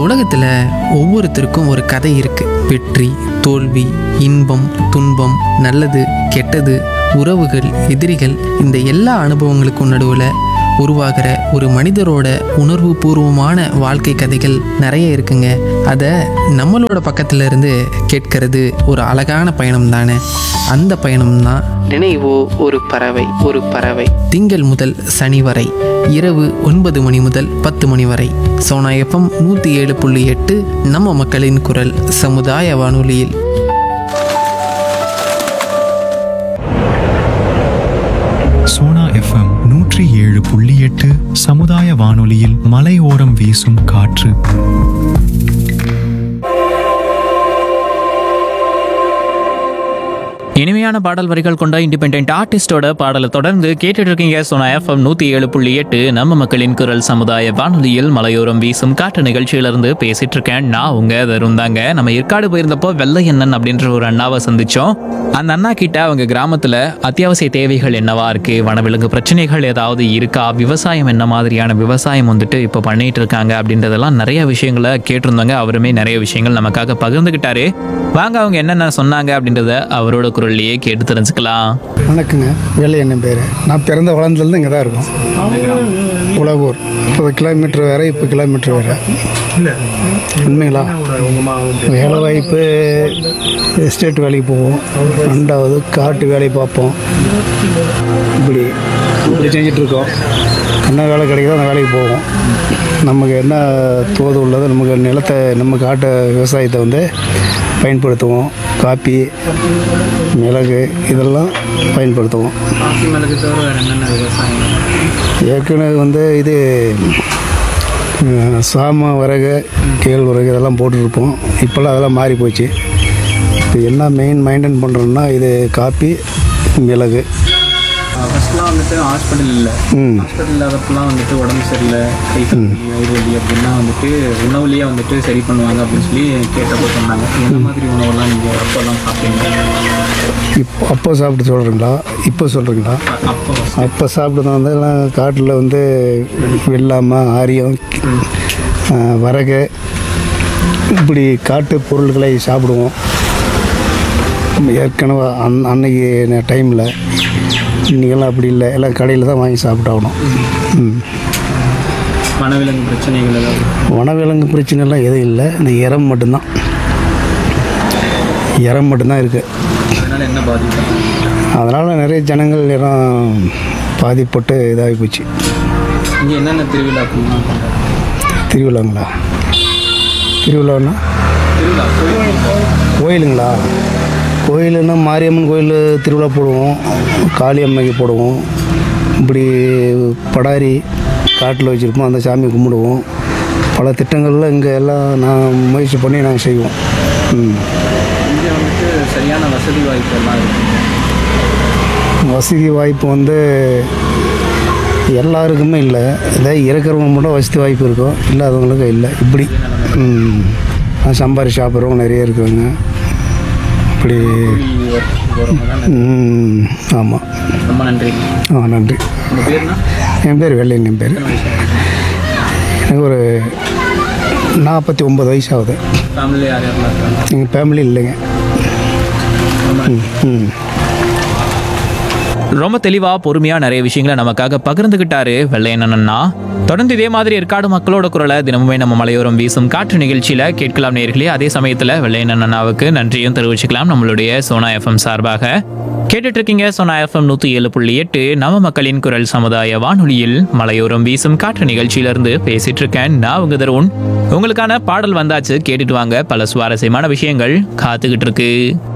உலகத்தில் ஒவ்வொருத்தருக்கும் ஒரு கதை இருக்கு வெற்றி தோல்வி இன்பம் துன்பம் நல்லது கெட்டது உறவுகள் எதிரிகள் இந்த எல்லா அனுபவங்களுக்கும் நடுவில் உருவாகிற ஒரு மனிதரோட உணர்வு பூர்வமான வாழ்க்கை கதைகள் நிறைய இருக்குங்க அதை நம்மளோட பக்கத்துல இருந்து கேட்கறது ஒரு அழகான பயணம் தானே அந்த பயணம் தான் நினைவோ ஒரு பறவை ஒரு பறவை திங்கள் முதல் சனி வரை இரவு ஒன்பது மணி முதல் பத்து மணி வரை சோனா எஃப்எம் நூற்றி ஏழு புள்ளி எட்டு நம்ம மக்களின் குரல் சமுதாய வானொலியில் சோனா எஃப்எம் நூற்றி ஏழு புள்ளி எட்டு சமுதாய வானொலியில் மலையோரம் வீசும் காற்று இனிமையான பாடல் வரிகள் கொண்ட இண்டிபெண்ட் ஆர்டிஸ்டோட பாடலை தொடர்ந்து கேட்டுட்டு இருக்கீங்க சோனா எஃப்எம் நூத்தி ஏழு புள்ளி எட்டு நம்ம மக்களின் குரல் சமுதாய வானொலியில் மலையோரம் வீசும் காற்று நிகழ்ச்சியிலிருந்து பேசிட்டு இருக்கேன் நான் உங்க தருண் தாங்க நம்ம ஏற்காடு போயிருந்தப்போ வெள்ளையண்ணன் அப்படின்ற ஒரு அண்ணாவை சந்திச்சோம் அந்த அண்ணா கிட்ட அவங்க கிராமத்துல அத்தியாவசிய தேவைகள் என்னவா இருக்கு வனவிலங்கு பிரச்சனைகள் ஏதாவது இருக்கா விவசாயம் என்ன மாதிரியான விவசாயம் வந்துட்டு இப்போ பண்ணிட்டு இருக்காங்க அப்படின்றதெல்லாம் நிறைய விஷயங்களை கேட்டிருந்தாங்க அவருமே நிறைய விஷயங்கள் நமக்காக பகிர்ந்துகிட்டாரு வாங்க அவங்க என்னென்ன சொன்னாங்க அப்படின்றத அவரோட குரல்லையே கேட்டு தெரிஞ்சுக்கலாம் வணக்கங்க வேலை என்ன பேர் நான் பிறந்த வளர்ந்ததுலேருந்து இங்கே தான் இருக்கோம் உலகூர் முப்பது கிலோமீட்டர் வேறு இப்போ கிலோமீட்டர் வேறு உண்மைங்களா வேலை வாய்ப்பு எஸ்டேட் வேலைக்கு போவோம் ரெண்டாவது காட்டு வேலையை பார்ப்போம் இப்படி இப்படி செஞ்சுட்டு இருக்கோம் என்ன வேலை கிடைக்குதோ அந்த வேலைக்கு போவோம் நமக்கு என்ன தோது உள்ளதோ நமக்கு நிலத்தை நம்ம காட்டு விவசாயத்தை வந்து பயன்படுத்துவோம் காப்பி மிளகு இதெல்லாம் பயன்படுத்துவோம் ஏற்கனவே வந்து இது அஹ், சாம வரகு கேழ்வரகு இதெல்லாம் போட்டுருப்போம் இப்போல்லாம் அதெல்லாம் மாறி போச்சு இப்போ என்ன மெயின் மெயின்டைன் பண்ணுறோம்னா இது காப்பி மிளகு ஃபர்ஸ்ட்லாம் வந்துட்டு ஹாஸ்பிட்டல் இல்லை ம் ஹாஸ்பிட்டல் இல்லாதப்பெல்லாம் வந்துட்டு உடம்பு சரியில்லை கை கால் வலி, வயிறு வலி அப்படின்னா வந்துட்டு உணவுலேயே வந்துட்டு சரி பண்ணுவாங்க அப்படின்னு சொல்லி கேட்டப்போ சொன்னாங்க என்ன மாதிரி உணவெல்லாம் நீங்கள் அப்போல்லாம் சாப்பிட்டீங்க இப்போ அப்போ சாப்பிட்டு சொல்கிறீங்களா இப்போ சொல்கிறீங்களா அப்போ அப்போ சாப்பிட்டது வந்து எல்லாம் காட்டில் வந்து வெள்ளாமை ஆரியம் அஹ், வரகு இப்படி காட்டு பொருள்களை சாப்பிடுவோம் ஏற்கனவே அன் அன்னைக்கு டைமில் இன்றைக்கெல்லாம் அப்படி இல்லை எல்லாம் கடையில் தான் வாங்கி சாப்பிட்டாகணும் ம் மனவிலங்கு பிரச்சனைகள் ஏதாவது வனவிலங்கு பிரச்சனைலாம் எதுவும் இல்லை இந்த இறம் மட்டும்தான் இறம் மட்டும்தான் இருக்குது அதனால என்ன பாதிப்பு அதனால் நிறைய ஜனங்கள் இடம் பாதிப்பட்டு இதாகி போச்சு இங்கே என்னென்ன திருவிழாக்கள்லாம் திருவிழாங்களா திருவிழான்னா திருவிழா கோயிலுங்களா கோயிலுன்னா மாரியம்மன் கோயில் திருவிழா போடுவோம் காளியம்மைக்கு போடுவோம் இப்படி படாரி காட்டில் வச்சுருப்போம் அந்த சாமியை கும்பிடுவோம் பல திட்டங்களில் இங்கே எல்லாம் நான் முயற்சி பண்ணி நாங்கள் செய்வோம் ம் இங்கே வந்துட்டு சரியான வசதி வாய்ப்பு எல்லாம் இருக்குது வசதி வாய்ப்பு வந்து எல்லாருக்குமே இல்லை இதே இருக்கிறவங்க மட்டும் வசதி வாய்ப்பு இருக்கும் இல்லாதவங்களுக்கு இல்லை இப்படி ம் சம்பாரி சாப்பிட்றவங்க நிறைய இருக்காங்க இப்படி ம் ஆமாம் ரொம்ப நன்றி ஆ நன்றி உங்கள் பேர்னா என் பேர் வெள்ளையன் என் பேர் எனக்கு ஒரு நாற்பத்தி ஒம்பது வயசு ஆகுது ஃபேமிலி யார் யாரெல்லாம் இருக்காங்க எங்கள் ஃபேமிலி இல்லைங்க ம் ம் ரொம்ப தெளிவா பொறுமையா நிறைய விஷயங்களை நமக்காக பகிர்ந்துகிட்டாரு வெள்ளையண்ணா தொடர்ந்து இதே மாதிரி ஏற்காடு மக்களோட குரலை தினமுமே நம்ம மலையோரம் வீசும் காற்று நிகழ்ச்சியில கேட்கலாம் நேர்களே அதே சமயத்துல வெள்ளையண்ணனாவுக்கு நன்றியும் தெரிவிச்சுக்கலாம் நம்மளுடைய சோனா எஃப்எம் சார்பாக கேட்டுட்டு இருக்கீங்க சோனா எஃப்எம் நூத்தி ஏழு புள்ளி எட்டு நம்ம மக்களின் குரல் சமுதாய வானொலியில் மலையோரம் வீசும் காற்று நிகழ்ச்சியிலிருந்து பேசிட்டு இருக்கேன் நான் உங்க தருண் உங்களுக்கான பாடல் வந்தாச்சு கேட்டுட்டு வாங்க பல சுவாரஸ்யமான விஷயங்கள் காத்துக்கிட்டு இருக்கு